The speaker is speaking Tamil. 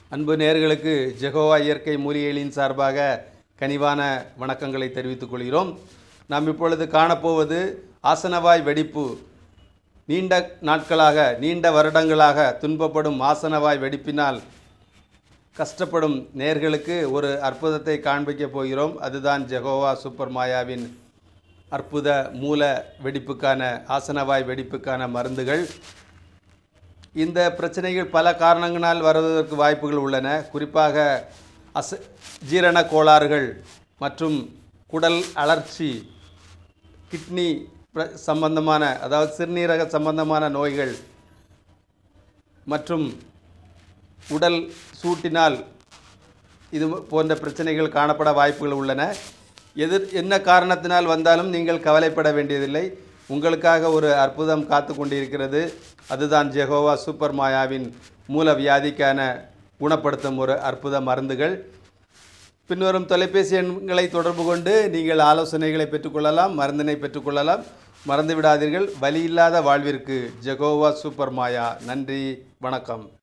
அன்பு நேர்களுக்கு ஜெகோவா இயற்கை மூலிகைகளின் சார்பாக கனிவான வணக்கங்களை தெரிவித்துக் கொள்கிறோம் நாம் இப்பொழுது காணப்போவது ஆசனவாய் வெடிப்பு நீண்ட நாட்களாக நீண்ட வருடங்களாக துன்பப்படும் ஆசனவாய் வெடிப்பினால் கஷ்டப்படும் நேர்களுக்கு ஒரு அற்புதத்தை காண்பிக்கப் போகிறோம் அதுதான் ஜெகோவா சூப்பர் மாயாவின் அற்புத மூல வெடிப்புக்கான ஆசனவாய் வெடிப்புக்கான மருந்துகள் இந்த பிரச்சனைகள் பல காரணங்களால் வருவதற்கு வாய்ப்புகள் உள்ளன குறிப்பாக அச ஜீரண கோளாறுகள் மற்றும் குடல் அழற்சி கிட்னி பிர- சம்பந்தமான அதாவது சிறுநீரக சம்பந்தமான நோய்கள் மற்றும் உடல் சூட்டினால் இது போன்ற பிரச்சனைகள் காணப்பட வாய்ப்புகள் உள்ளன எதிர் என்ன காரணத்தினால் வந்தாலும் நீங்கள் கவலைப்பட வேண்டியதில்லை உங்களுக்காக ஒரு அற்புதம் காத்து கொண்டிருக்கிறது அதுதான் ஜெகோவா சூப்பர் மாயாவின் மூல வியாதிக்கான குணப்படுத்தும் ஒரு அற்புத மருந்துகள் பின்வரும் தொலைபேசி எண்களை தொடர்பு கொண்டு நீங்கள் ஆலோசனைகளை பெற்றுக்கொள்ளலாம் மருந்தினை பெற்றுக்கொள்ளலாம் மறந்து விடாதீர்கள் வலி இல்லாத வாழ்விற்கு ஜெகோவா சூப்பர் மாயா நன்றி வணக்கம்